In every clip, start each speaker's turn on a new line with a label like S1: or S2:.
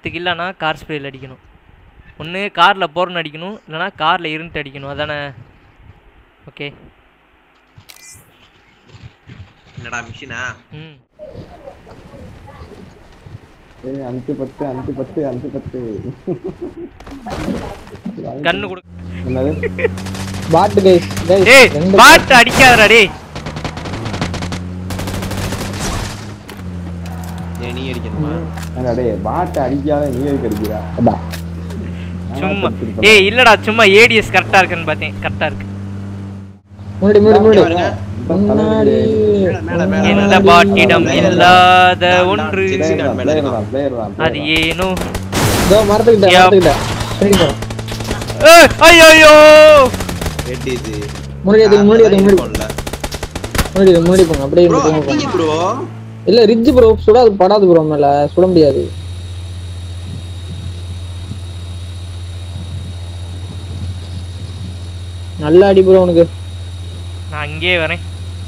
S1: பத்து கில்லானா கார் ஸ்ப்ரேயில் அடிக்கணும் ஒன்று காரில் போர்னு அடிக்கணும் இல்லைனா காரில் இருந்துட்டு அடிக்கணும் அதானே ஓகே
S2: என்னடா மிஷினா
S1: ம்
S3: ஏய் அஞ்சு பத்து அஞ்சு பத்து அஞ்சு பத்து
S1: கண்ணு கொடு
S3: என்னது
S4: பாட்டு கைஸ் கைஸ்
S1: டேய்
S4: ரெண்டு
S1: பாட்டு அடிக்காதடா டேய்
S2: ஏய், நீ அடிக்கணுமா
S3: ஏன்டா டேய் பாட்டை அடிக்காத நீ எதுக்கு அடிக்கிறா
S4: அதான்.
S1: சும்மா ஏய் இல்லடா சும்மா ஏடிஎஸ் கரெக்டா இருக்குன்னு பார்த்தேன் கரெக்டா இருக்கு
S4: முன்னாடி முன்னாடி முன்னாடி
S2: பாருங்க.
S4: முன்னாடி
S2: மேல, மேல,
S1: எந்த
S2: மேல.
S1: பாட்டிடம்
S2: மேல, மேல.
S1: இல்லாத
S2: நான்,
S1: ஒன்று
S2: நான், சரி, சரி, நான் மேல
S3: பிளேயர்
S2: இருக்கேன்.
S3: தான் பிளேயர் தான்
S1: அது ஏனோ
S4: இதோ மரத்துக்கிட்ட
S1: Yep.
S4: மரத்துக்கிட்ட பின்னாடி போறோம்
S1: ஏய், ஐயையோ
S2: Red இது.
S4: முன்னாடி அதுக்கு முன்னாடி அதுக்கு முன்னாடி
S2: இருக்கும்ல.
S4: முன்னாடி இதுக்கு முன்னாடி போங்க அப்படியே
S2: Bro,
S4: இங்க போங்க.
S2: நீங்க bro.
S4: இல்ல ரிட்ஜ் ப்ரோ சுட அது படாது ப்ரோ மேல சுட முடியாது நல்லா அடி ப்ரோ உனக்கு
S1: நான் அங்கேயே வரேன்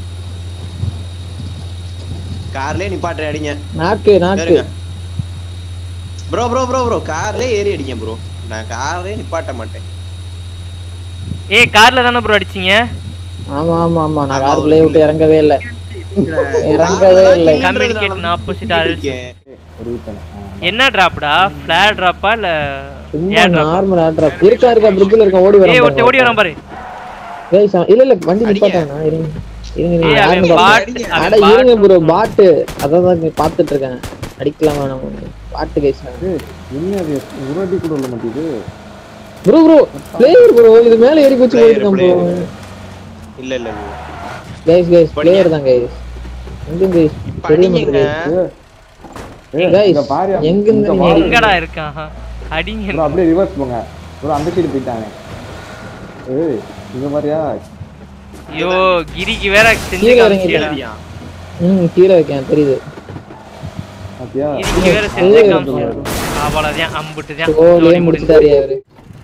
S2: கார்லயே நிப்பாட்டுற அடிங்க
S4: நாக்கு நாக்கு
S2: ஏறுங்க. bro bro bro bro கார்லயே ஏறி அடிங்க ப்ரோ நான் கார்லயே நிப்பாட்ட மாட்டேன்
S1: ஏய் கார்ல தானே ப்ரோ அடிச்சீங்க
S4: ஆமா ஆமா ஆமா நான்
S2: ஆமா,
S4: காருக்குள்ளே விட்டு இறங்கவே இல்ல இறங்கவே இல்லை
S1: கம்யூனிகேட் ஆப்போசிட் ஆள்
S2: இருக்கேன்.
S3: ஒரு வீட்டை
S1: என்ன டிராப்டா ஃபிளார் டிராப்பா இல்ல
S4: சும்மா
S1: ஏர் டிராப்
S4: நார்மல் ஆட்ரா இருக்கா இருக்கா பிரிட்ஜ்ல இருக்க ஓடி
S1: ஏய்
S4: வரேன்
S1: ஒருத்த ஓடி வரான் பாரு
S4: Guys, அவன்- இல்ல இல்ல வண்டி
S2: அடிங்க.
S4: நிப்பாட்டாங்க இருங்க இருங்க
S1: ஏய்
S4: நீங்க
S1: அவன்
S4: யாருன்னு
S1: பாட்
S4: பாருங்க.
S1: அவன்
S4: அட இருங்க
S1: பாட்
S4: ப்ரோ பாட்டு அதான் தான் பாத்துட்டு இருக்கேன் அடிக்கலாம் வேணாம் பாட்டு கைஸ்
S3: என்ன அது உருவாட்டி கூட உள்ள மாட்டேங்குது
S4: ப்ரோ ப்ரோ பிளேயர் ப்ரோ இது மேல ஏறி குச்சி
S2: Player,
S4: போயிருக்கான் ப்ரோ
S2: player. இல்ல இல்ல இல்ல.
S4: கைஸ் கைஸ் பிளேயர் தான் கைஸ் எங்க கைஸ் தெரிய
S2: படிங்க
S4: மாட்டேங்குது
S3: ஏய்,
S4: Guys,
S3: இங்க பாரு
S4: எங்க இருந்து
S3: இங்க
S4: நீங்க
S3: பாரு.
S1: எங்கடா இருக்கான் அடிங்க
S3: bro, அப்படியே ரிவர்ஸ் போங்க ப்ரோ அந்த சைடு போயிட்டாங்க ஏய் இங்க மாதிரியா
S1: ஐயோ கிரிக்கு வேற செஞ்சு
S4: கீழே
S1: காமிச்சியடா
S2: சரியா?
S4: ம் கீழே வைக்கேன் தெரியுது
S3: பாத்தியா
S1: கிரிக்கு வேற செஞ்சு காமிச்சியடா அவ்வளவுதான் அம்புட்டுதான்
S4: ஓலே
S1: ஜோடி முடிஞ்சு
S4: முடிச்சிட்டாரு அவரு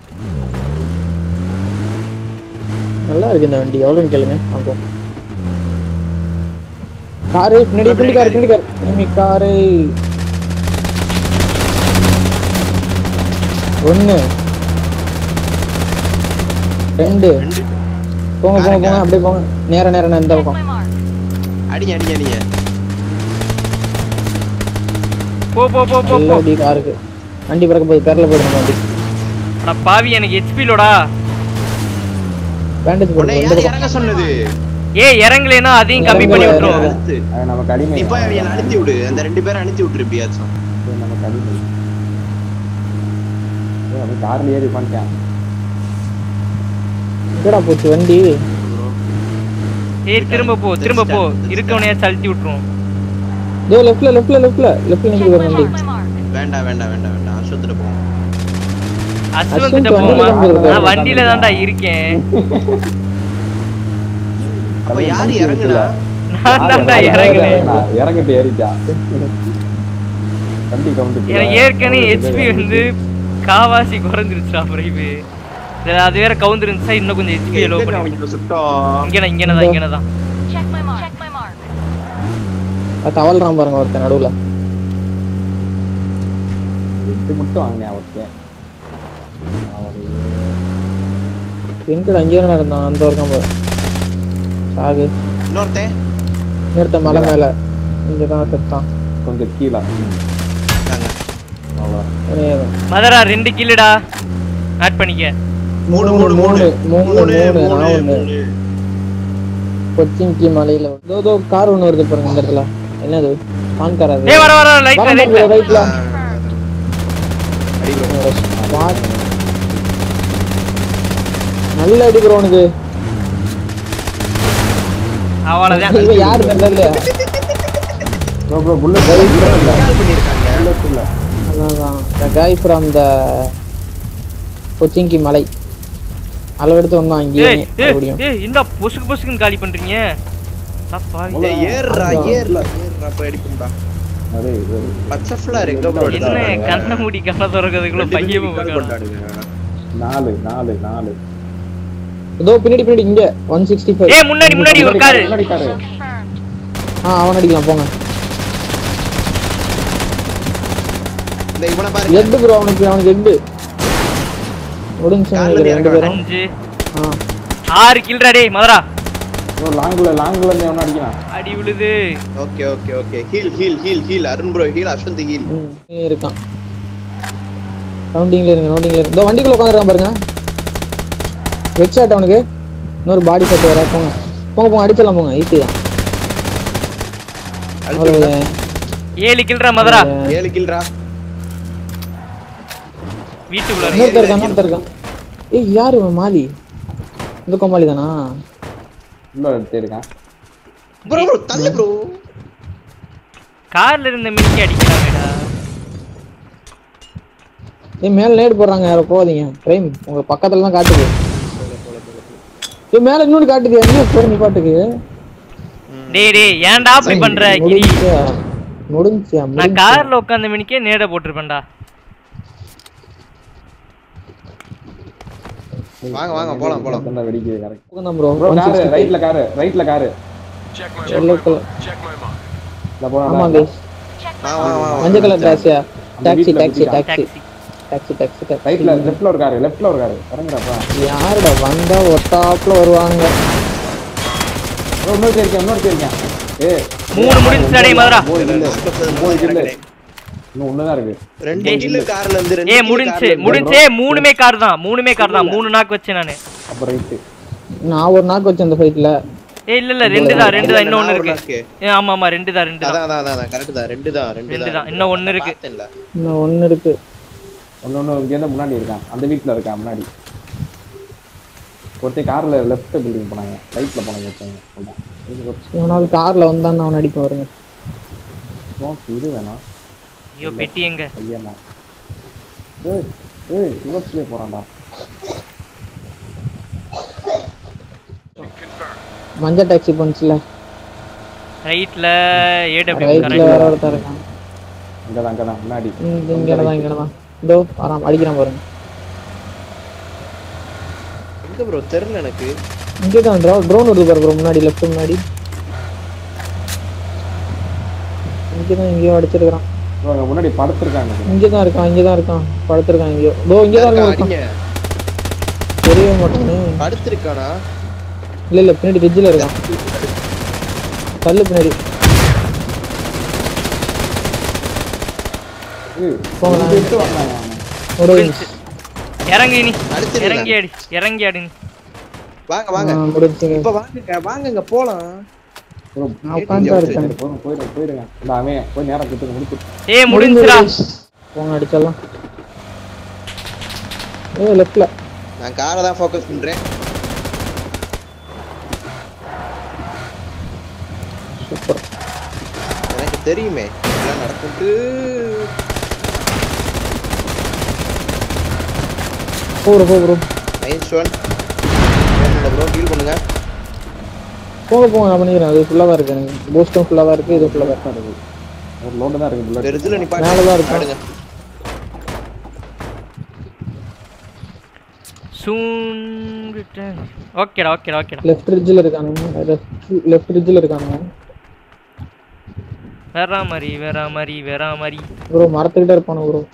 S4: நல்லா இருக்கு இந்த வண்டி எவ்வளோன்னு கேளுங்க வாங்குவோம் காரு பின்னாடி பின்னாடி காரு பின்னாடி காரு enemy காரு ஒண்ணு ரெண்டு போங்க போங்க போங்க அப்படியே போங்க நேர நேரம் இந்த பக்கம்
S2: அடிங்க அடிங்க அடிங்க
S1: போ போ போ போ
S4: நல்ல
S1: போ
S4: வண்டி காருக்கு வண்டி பிறக்க போகுது பேரில் போயிடுங்க வண்டி
S1: அட பாவி எனக்கு ஹெச்பி லோடா
S4: பேண்டேஜ்
S2: உன்னை
S4: போடுங்க இந்த
S2: யார்
S4: பக்கம்
S2: இறங்க சொன்னது
S1: ஏய் இறங்கலைன்னா அதையும் கம்மி பண்ணி விட்டுரும்
S2: அழுத்து.
S3: அது நமக்கு அடிமை
S2: நீ போய் அவங்களை அழுத்தி விடு அந்த ரெண்டு பேரும் அழுத்தி விட்டுரு எப்படியாச்சும்
S3: அது நமக்கு அடிமை ஏய், அவன் கார்ல ஏறி உட்காந்துட்டான்
S4: எங்கடா போச்சு வண்டி
S1: ஏய் திரும்ப போ திரும்ப போ இருக்கவனையா தள்ளிட்டி விட்டுரும்
S4: இதோ லெஃப்ட்ல லெஃப்ட்ல லெஃப்ட்ல லெஃப்ட்ல நிக்குது பாரு வண்டி
S2: வேண்டாம் வேண்டாம் வேண்டாம் வேண்டாம் அஸ்வத்துல போவோம்
S1: அஸ்வந்த்
S4: அஸ்வந்த்
S1: போமா
S4: வண்டியில தான் போயிருக்காரு.
S1: நான் வண்டியில தான்டா இருக்கேன்
S2: அப்ப யாரு இறங்குனா
S1: நான் தான்டா இறங்குனேன்
S3: இறங்கிட்டு ஏறிட்டா வண்டி கவுந்து
S1: எனக்கு ஏற்கனவே ஹெச்பி வந்து காவாசி குறைஞ்சிருச்சுடா பிரைவு அது வேற கவுந்துருந்துச்சா இன்னும் கொஞ்சம் ஹெச்பி லோ பண்ணி
S2: அவங்களுக்கு சுத்தம்
S1: இங்கன இங்கனதான் இங்கனதான்
S5: Check my mark. Check my mark.
S4: அது தவழ்றான் பாருங்க ஒருத்தன் நடுவுல
S3: எட்டு மட்டும் வாங்கினேன் அவருக்கு
S4: எங்கடா அங்கேயே நடந்தான் அந்த வரைக்கும் பாரு சாகு
S2: இன்னொருத்தன்
S4: நிறுத்த மலை மேல இங்க தான் செத்தான்
S3: கொஞ்சம் கீழே
S2: இருக்காங்க.
S3: அவ்வளோ
S4: ஒரே ஒரு-
S1: மதரா ரெண்டு கில்லுடா ஆட் பண்ணிக்க
S2: மூணு மூணு மூணு
S4: மூணு
S2: மூணு
S4: மூணு
S2: மூணு
S4: நான் ஒண்ணு
S2: மூணு
S4: கொச்சின்கி மலையில இதோ இதோ கார் ஒண்ணு வருது பாருங்க இந்த இடத்துல என்னது பான் கார் அது
S1: ஏய் வர வர லைட் லைட்
S4: ரைட்ல
S2: அடி bro.
S4: நல்ல அடி ப்ரோ உனக்கு
S1: அவ்வளவுதான்
S4: இவன் யாரு தெரியல
S3: ப்ரோ ப்ரோ புல்லட்
S2: கால் பண்ணிருக்காங்க
S3: புல்லட் இல்லை
S4: அதான் the guy from the கொச்சின்கி மலை அளவெடுத்து வந்தான்
S1: ஏய்
S4: அங்கேயே
S1: ஏய்
S4: மறுபடியும்
S1: ஏய் இந்த பொசுக்கு பொசுக்குன்னு காலி பண்றீங்க அட பாவி.
S2: ஏய், ஏறுடா ஏறுடா ஏறுடா போய் அடிப்போம்டா
S3: அதே இது
S2: பச்சை ஃபிளார் எங்க ப்ரோ
S1: என்ன கண்ண மூடி கண்ண திறக்கிறதுக்குள்ள பையன் போகாது
S3: நாலு நாலு நாலு
S4: இதோ பின்னாடி பின்னாடி இங்க ஒன் சிக்ஸ்டி ஃபைவ்
S1: ஏய் முன்னாடி முன்னாடி ஒரு காரு
S3: முன்னாடி காரு
S4: ஆ அவன் அடிக்கலாம் போங்க
S2: இந்த இவனை பாருங்க
S4: எட்டு ப்ரோ அவனுக்கு அவனுக்கு எட்டு முடிஞ்சு
S2: கால்ல
S4: நினைக்கிறேன் ரெண்டு
S2: இறங்க
S4: பேரும்
S1: அஞ்சு
S4: ஆ
S1: ஆறு கில்ரா டேய் மதுரா
S3: ப்ரோ லாங்குல லாங்குல இருந்து எவனா அடிக்கிறான்
S1: அடி விழுது
S2: okay okay okay heal heal heal heal Arun bro heal Ashwanth heal
S4: ம், இங்க இருக்கான் ரவுண்டிங்ல இருங்க ரவுண்டிங்ல இருங்க இந்த வண்டிக்குள்ள உட்காந்துருக்கான் பாருங்க வெட் ஷாட் அவனுக்கு இன்னொரு பாடி ஷாட் வர போங்க போங்க போங்க அடிச்சிடலாம் போங்க ஈஸி தான் அவ்வளவு
S1: ஏழு கில்ரா மதுரா
S2: ஏழு கில்ரா
S1: வீட்டுக்குள்ள
S4: இன்னொருத்தர் இருக்கான் இன்னொருத்தர் இருக்கான் ஏய் யாரு இவன் மாலி இந்த கோமாளி தானா
S3: உள்ள எடுத்து இருக்கான்
S2: ப்ரோ ப்ரோ தள்ளு ப்ரோ
S1: கார்ல இருந்த மினிக்கு அடிக்கிறாங்கடா
S4: ஏய் மேல நேடு போடுறாங்க யாரோ போகாதீங்க ட்ரெயின் உங்க பக்கத்துல தான் காட்டுது ஏய் மேல இன்னொரு காட்டுது என்ன போற நீ பாட்டுக்கு
S1: டேய் டேய் ஏன்டா அப்படி பண்ற கிரி
S4: முடிஞ்சா முடிஞ்சா
S1: நான் கார்ல உட்கார்ந்த மினிக்கே நேட போட்டிருப்பேன்டா
S2: வாங்க வாங்க போலாம் போலாம்
S3: தான் வெடிக்குது கரெக்ட்
S4: முடிஞ்சா ப்ரோ
S3: ப்ரோ காரு ரைட்ல காரு ரைட்ல காரு
S4: எல்லோ கலர்
S3: இல்ல போறா
S4: ஆமா guys
S2: வாங்க வாங்க வாங்க
S4: மஞ்சள் கலர் டாக்ஸியா
S3: அந்த
S4: டாக்ஸி
S3: வீட்ல
S4: டாக்ஸி
S3: குதிடா.
S4: டாக்ஸி
S1: டாக்ஸி
S4: டாக்ஸி டாக்ஸி
S3: ரைட்ல
S4: டாக்ஸி
S3: லெஃப்ட்ல ஒரு காரு லெஃப்ட்ல ஒரு காரு இறங்குறப்பா
S4: யாருடா வந்தா ஒட்டாப்ல வருவாங்க
S3: ப்ரோ இன்னொரு இருக்கேன் இன்னொரு இருக்கேன் ஏ
S1: மூணு முடிஞ்சுடா டேய் மதுரா
S3: இன்னும் ஒண்ணுதான் இருக்கு
S2: ரெண்டு கில்லு கார்ல இருந்து ரெண்டு
S1: ஏ
S2: kill
S1: முடிஞ்சு
S2: கார்ல இருந்து.
S1: முடிஞ்சே மூணுமே கார் தான் மூணுமே கார் தான் மூணு நாக்கு வச்சேன் நானு
S3: அப்ப ரைட்டு
S4: நான் ஒரு நாக்கு வச்சேன் இந்த ஃபைட்ல
S1: ஏ இல்ல இல்ல ரெண்டு தான் ரெண்டு தான் இன்னொன்னு
S2: நான் ஒரு
S1: இருக்கு
S2: knock.
S1: ஏ ஆமா ஆமா ரெண்டு தான் ரெண்டு தான்
S2: அதான் அதான் அதான் கரெக்ட் தான் ரெண்டு தான் ரெண்டு
S1: ரெண்டு
S2: தான்
S1: தான் இன்னும் ஒண்ணு இருக்கு
S2: பார்த்தேன்ல.
S4: இன்னும் ஒண்ணு இருக்கு
S3: ஒன்னு ஒண்ணு இங்க இருந்து முன்னாடி இருக்கான் அந்த வீட்ல இருக்கான் முன்னாடி ஒருத்தன் கார்ல லெஃப்ட் பில்டிங் போனாங்க ரைட்ல போனாங்க ஒருத்தங்க
S4: இவனாவது கார்ல வந்தான் அவன் அடிப்பேன் வருங்க
S3: இது வேணாம்
S1: ஐயோ பெட்டி எங்க
S3: ஐயா ஏய் ஏய் யூஎஸ்லயே போறான்டா
S4: மஞ்சள் டாக்ஸி பண்ணுச்சுல
S1: ரைட்ல ஏடபிள்யூ
S4: ரைட்ல
S1: கரெக்ட்
S4: வேற ஒருத்தர் இருக்கான்
S3: அங்கதான் அங்கதான் முன்னாடி
S4: இங்க இங்கதான் இங்கதான் இதோ வரான் அடிக்கிறான் பாருங்க
S2: எங்க ப்ரோ தெரியல எனக்கு
S4: இங்கதான் ட்ரோன் வருது பாரு bro முன்னாடி லெஃப்ட் முன்னாடி இங்கதான் எங்கேயோ அடிச்சிருக்கான்
S3: bro, அங்க முன்னாடி படுத்திருக்காங்க
S4: இங்கதான் இருக்கான் இங்கதான் இருக்கான் படுத்திருக்கான் எங்கேயோ இதோ இங்கதான் இருக்கான்
S2: அடிங்க
S4: தெரியவே மாட்டானே
S2: படுத்திருக்கானா
S4: இல்ல இல்ல பின்னாடி வெஜ்ஜில் இருக்கான் கல்லு பின்னாடி
S3: ஏய்,
S4: போங்க, நான்
S3: எடுத்து வந்தாங்க அவனை.
S4: ஒரு
S1: இறங்கி நீ
S2: அடிச்சிருக்கா.
S1: இறங்கி அடி இறங்கி அடி நீ
S2: வாங்க வாங்க
S4: முடிச்சுங்க
S2: இப்ப வாங்குங்க வாங்குங்க போலாம்
S3: bro,
S4: நான் உட்காந்து இருக்கேன்
S3: போதும், போயிடுங்க போயிடுங்க இந்த அவன் போய் நேரம் கொடுத்து முடிச்சு
S1: ஏய் முடிஞ்சுடா
S4: போங்க அடிச்சிடலாம் ஏ லெஃப்ட்ல
S2: நான் காரை தான் ஃபோக்கஸ் பண்றேன்
S4: சூப்பர்
S2: எனக்கு தெரியுமே இதெல்லாம் நடக்கும்ட்டு
S4: போ ப்ரோ போ bro
S2: nice one bro heal பண்ணுங்க
S4: போங்க போங்க நான் பண்ணிக்கிறேன் அது ஃபுல்லாக தான் இருக்கு எனக்கு பூஸ்டும் ஃபுல்லாக தான் இருக்கு இது ஃபுல்லாக தான் இருக்கு
S3: ஒரு லோடு தான் இருக்கு bullet.
S2: வேற இதுல நீ
S4: மேலதான் இருக்கும்.
S2: பாடுங்க
S1: சூன் ரிட்டர்ன் ஓகேடா ஓகேடா ஓகேடா
S4: லெஃப்ட் ரிட்ஜில் இருக்கானுங்க லெஃப்ட் ரிட்ஜில் இருக்கானுங்க
S1: வேற மாதிரி வேற மாதிரி வேற மாதிரி
S4: ப்ரோ மரத்துக்கிட்ட இருப்பானு ப்ரோ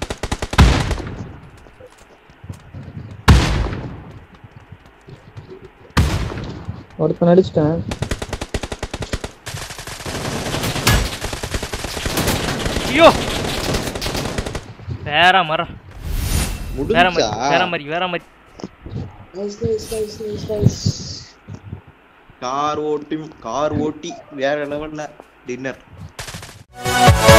S4: ஒருத்தன் அடிச்சிட்டேன்
S1: ஐயோ வேற மரம் வேற
S2: முடிஞ்சா
S1: மாதிரி வேற மாதிரி வேற மாதிரி
S2: கார் ஓட்டி கார் ஓட்டி வேற லெவல்ல டின்னர்